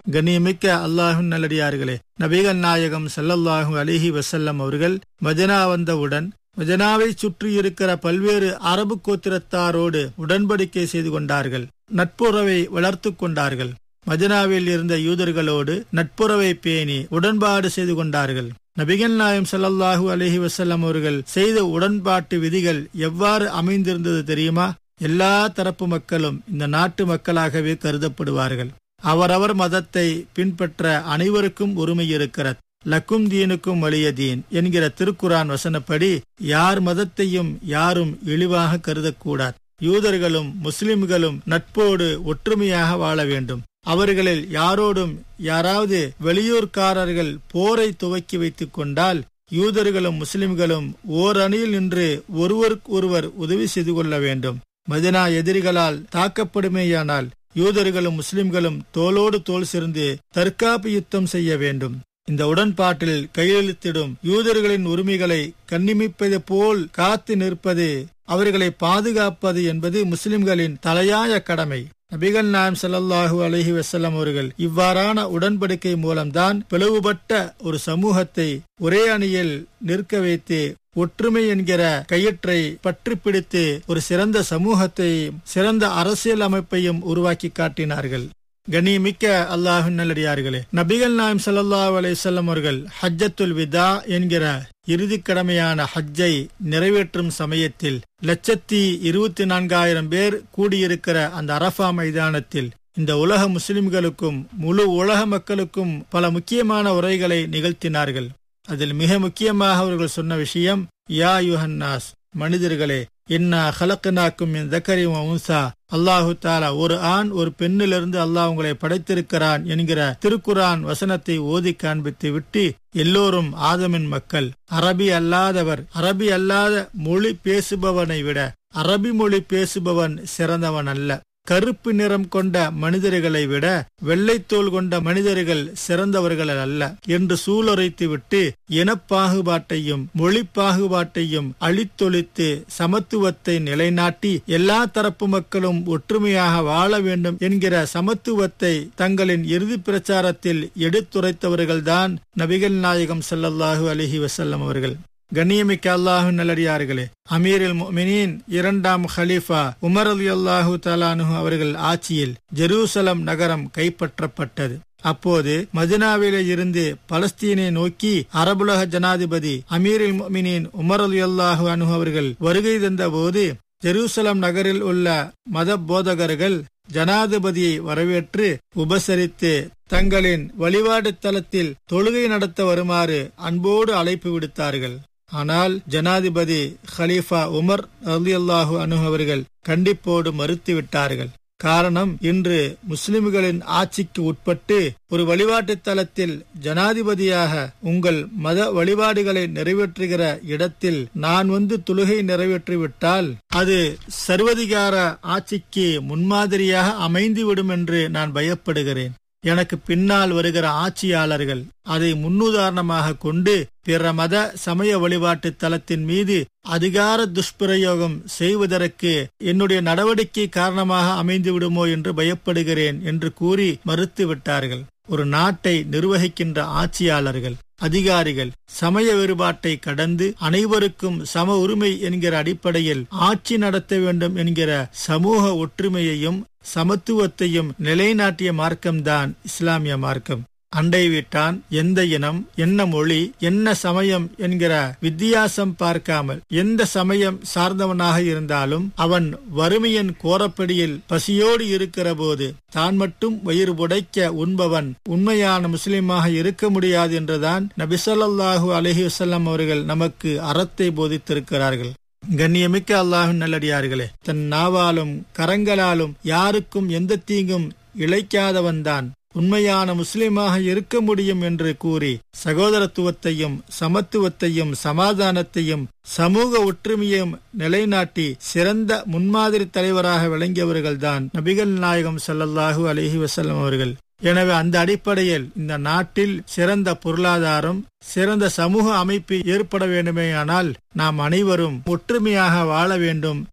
கண்ணியமிக்க அல்லாஹும் நல்லடியார்களே நபிகள் நாயகம் ஸல்லல்லாஹு அலிஹி வசல்லம் அவர்கள் மஜனா வந்தவுடன் மஜனாவை சுற்றி இருக்கிற பல்வேறு அரபு கோத்திரத்தாரோடு உடன்படிக்கை செய்து கொண்டார்கள் நட்புறவை வளர்த்து கொண்டார்கள் மஜனாவில் இருந்த யூதர்களோடு நட்புறவை பேணி உடன்பாடு செய்து கொண்டார்கள் நபிகள் நாயம் ஸல்லல்லாஹு அலைஹி வஸல்லம் அவர்கள் செய்த உடன்பாட்டு விதிகள் எவ்வாறு அமைந்திருந்தது தெரியுமா எல்லா தரப்பு மக்களும் இந்த நாட்டு மக்களாகவே கருதப்படுவார்கள் அவரவர் மதத்தை பின்பற்ற அனைவருக்கும் உரிமை இருக்கிறது லக்கும் தீனுக்கும் வலிய தீன் என்கிற திருக்குரான் வசனப்படி யார் மதத்தையும் யாரும் இழிவாக கருதக்கூடாது யூதர்களும் முஸ்லிம்களும் நட்போடு ஒற்றுமையாக வாழ வேண்டும் அவர்களில் யாரோடும் யாராவது வெளியூர்காரர்கள் போரை துவக்கி வைத்துக் கொண்டால் யூதர்களும் முஸ்லிம்களும் ஓர் அணியில் நின்று ஒருவருக்கு ஒருவர் உதவி செய்து கொள்ள வேண்டும் மதினா எதிரிகளால் தாக்கப்படுமேயானால் யூதர்களும் முஸ்லிம்களும் தோளோடு தோல் சேர்ந்து தற்காப்பு யுத்தம் செய்ய வேண்டும் இந்த உடன்பாட்டில் கையெழுத்திடும் யூதர்களின் உரிமைகளை கண்ணிமிப்பது போல் காத்து நிற்பது அவர்களை பாதுகாப்பது என்பது முஸ்லிம்களின் தலையாய கடமை நபிகள் நாயம் ஸல்லல்லாஹு அலைஹி வஸல்லம் அவர்கள் இவ்வாறான உடன்படிக்கை மூலம்தான் பிளவுபட்ட ஒரு சமூகத்தை ஒரே அணியில் நிற்க வைத்து ஒற்றுமை என்கிற கயிற்றை பற்றி பிடித்து ஒரு சிறந்த சமூகத்தை சிறந்த அரசியல் அமைப்பையும் உருவாக்கி காட்டினார்கள் கண்ணியமிக்க அல்லாஹின் நல்லடியார்களே நபிகள் நாயம் ஸல்லல்லாஹு அலைஹி வஸல்லம் அவர்கள் ஹஜ்ஜத்துல் விதா என்கிற இறுதி கடமையான ஹஜ்ஜை நிறைவேற்றும் சமயத்தில் லட்சத்தி இருபத்தி நான்காயிரம் பேர் கூடியிருக்கிற அந்த அரஃபா மைதானத்தில் இந்த உலக முஸ்லிம்களுக்கும் முழு உலக மக்களுக்கும் பல முக்கியமான உரைகளை நிகழ்த்தினார்கள் அதில் மிக முக்கியமாக அவர்கள் சொன்ன விஷயம் யா யுஹன்னாஸ் மனிதர்களே இன்னா ஹலக்கனாக்கும் என் தக்கரி உன்சா அல்லாஹு தாலா ஒரு ஆண் ஒரு பெண்ணிலிருந்து அல்லாஹ் உங்களை படைத்திருக்கிறான் என்கிற திருக்குரான் வசனத்தை ஓதி காண்பித்து விட்டு எல்லோரும் ஆதமின் மக்கள் அரபி அல்லாதவர் அரபி அல்லாத மொழி பேசுபவனை விட அரபி மொழி பேசுபவன் சிறந்தவன் அல்ல கருப்பு நிறம் கொண்ட மனிதர்களை விட வெள்ளைத்தோல் கொண்ட மனிதர்கள் சிறந்தவர்கள் அல்ல என்று சூளுரைத்து விட்டு இனப்பாகுபாட்டையும் மொழி பாகுபாட்டையும் அழித்தொழித்து சமத்துவத்தை நிலைநாட்டி எல்லா தரப்பு மக்களும் ஒற்றுமையாக வாழ வேண்டும் என்கிற சமத்துவத்தை தங்களின் இறுதி பிரச்சாரத்தில் எடுத்துரைத்தவர்கள்தான் நபிகள் நாயகம் ஸல்லல்லாஹு அலிஹி வசல்லம் அவர்கள் கண்ணியமிக்க அல்லாஹு நல்லடியார்களே அமீரில் மினின் இரண்டாம் ஹலீஃபா உமர் அலி அல்லாஹு தலானு அவர்கள் ஆட்சியில் ஜெருசலம் நகரம் கைப்பற்றப்பட்டது அப்போது மதினாவிலே இருந்து பலஸ்தீனை நோக்கி அரபுலக ஜனாதிபதி அமீரில் மினின் உமர் அலி அல்லாஹு அனு அவர்கள் வருகை தந்த போது ஜெருசலம் நகரில் உள்ள மத போதகர்கள் ஜனாதிபதியை வரவேற்று உபசரித்து தங்களின் வழிபாடு தலத்தில் தொழுகை நடத்த வருமாறு அன்போடு அழைப்பு விடுத்தார்கள் ஆனால் ஜனாதிபதி ஹலீஃபா உமர் அலி அல்லாஹு அனு அவர்கள் கண்டிப்போடு மறுத்துவிட்டார்கள் காரணம் இன்று முஸ்லிம்களின் ஆட்சிக்கு உட்பட்டு ஒரு வழிபாட்டு தலத்தில் ஜனாதிபதியாக உங்கள் மத வழிபாடுகளை நிறைவேற்றுகிற இடத்தில் நான் வந்து தொழுகை நிறைவேற்றிவிட்டால் அது சர்வதிகார ஆட்சிக்கு முன்மாதிரியாக அமைந்துவிடும் என்று நான் பயப்படுகிறேன் எனக்கு பின்னால் வருகிற ஆட்சியாளர்கள் அதை முன்னுதாரணமாக கொண்டு பிற மத சமய வழிபாட்டு தலத்தின் மீது அதிகார துஷ்பிரயோகம் செய்வதற்கு என்னுடைய நடவடிக்கை காரணமாக அமைந்து விடுமோ என்று பயப்படுகிறேன் என்று கூறி மறுத்து விட்டார்கள் ஒரு நாட்டை நிர்வகிக்கின்ற ஆட்சியாளர்கள் அதிகாரிகள் சமய வேறுபாட்டை கடந்து அனைவருக்கும் சம உரிமை என்கிற அடிப்படையில் ஆட்சி நடத்த வேண்டும் என்கிற சமூக ஒற்றுமையையும் சமத்துவத்தையும் நிலைநாட்டிய மார்க்கம்தான் இஸ்லாமிய மார்க்கம் அண்டை வீட்டான் எந்த இனம் என்ன மொழி என்ன சமயம் என்கிற வித்தியாசம் பார்க்காமல் எந்த சமயம் சார்ந்தவனாக இருந்தாலும் அவன் வறுமையின் கோரப்படியில் பசியோடு இருக்கிற போது தான் மட்டும் வயிறு புடைக்க உண்பவன் உண்மையான முஸ்லிமாக இருக்க முடியாது என்றுதான் நபிசல்லாஹூ அலஹி வசல்லம் அவர்கள் நமக்கு அறத்தை போதித்திருக்கிறார்கள் கண்ணியமிக்க அல்லாஹின் நல்லடியார்களே தன் நாவாலும் கரங்களாலும் யாருக்கும் எந்த தீங்கும் இழைக்காதவன்தான் உண்மையான முஸ்லிமாக இருக்க முடியும் என்று கூறி சகோதரத்துவத்தையும் சமத்துவத்தையும் சமாதானத்தையும் சமூக ஒற்றுமையையும் நிலைநாட்டி சிறந்த முன்மாதிரி தலைவராக விளங்கியவர்கள்தான் நபிகள் நாயகம் சல்லல்லாஹூ அலஹி வசல்லம் அவர்கள் எனவே அந்த அடிப்படையில் இந்த நாட்டில் சிறந்த பொருளாதாரம் சிறந்த சமூக அமைப்பு ஏற்பட வேண்டுமேயானால் நாம் அனைவரும் ஒற்றுமையாக வாழ வேண்டும்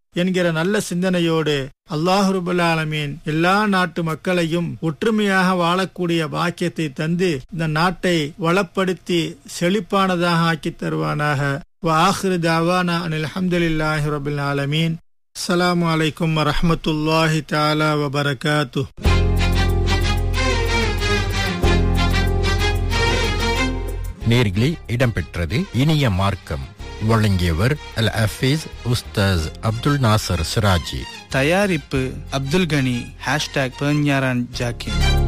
என்கிற நல்ல சிந்தனையோடு அல்லாஹு ரபுல் ஆலமீன் எல்லா நாட்டு மக்களையும் ஒற்றுமையாக வாழக்கூடிய பாக்கியத்தை தந்து இந்த நாட்டை வளப்படுத்தி செழிப்பானதாக ஆக்கி தருவானாக வாஹிரு தாவானா அனில் அஹமதுல்லாஹி ரபுல் ஆலமீன் அஸ்ஸலாமு அலைக்கும் வரஹமத்துல்லாஹி தாலா வபரகாத்து நேர்களே இடம்பெற்றது இனிய மார்க்கம் வழங்கியவர் அல் அஃபீஸ் உஸ்தாஸ் அப்துல் நாசர் சிராஜி தயாரிப்பு அப்துல் கனி ஹேஷ்டாக் பெர்ஞாரான் ஜாக்கின்